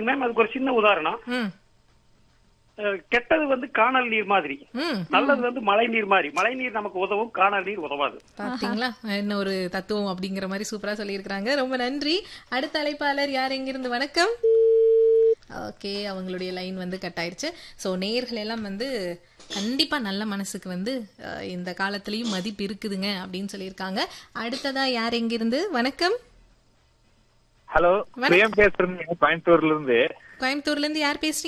ma'am அதுக்கு ஒரு சின்ன உதாரணம் ம் அஹ், கெட்டது வந்து காணல் நீர் மாதிரி ம் நல்லது வந்து மழை நீர் மாதிரி மழை நீர் நமக்கு உதவும் காணல் நீர் உதவாது பாத்தீங்களா என்ன ஒரு தத்துவம் அப்படிங்கிற மாதிரி சூப்பரா சொல்லியிருக்கிறாங்க ரொம்ப நன்றி அடுத்த அழைப்பாளர் யார் எங்கிருந்து வணக்கம் ஓகே அவங்களுடைய லைன் வந்து கட் ஆயிருச்சு ஸோ நேர்கள் எல்லாம் வந்து கண்டிப்பா நல்ல மனசுக்கு வந்து அஹ், இந்த காலத்துலயும் மதிப்பு இருக்குதுங்க அப்படின்னு சொல்லியிருக்காங்க அடுத்ததா யார் எங்கிருந்து வணக்கம் ஹலோ பிரியம் பேசுறேன் கோயம்புத்தூர்ல இருந்து கோயம்புத்தூர்ல இருந்து யார் பேசுறீங்க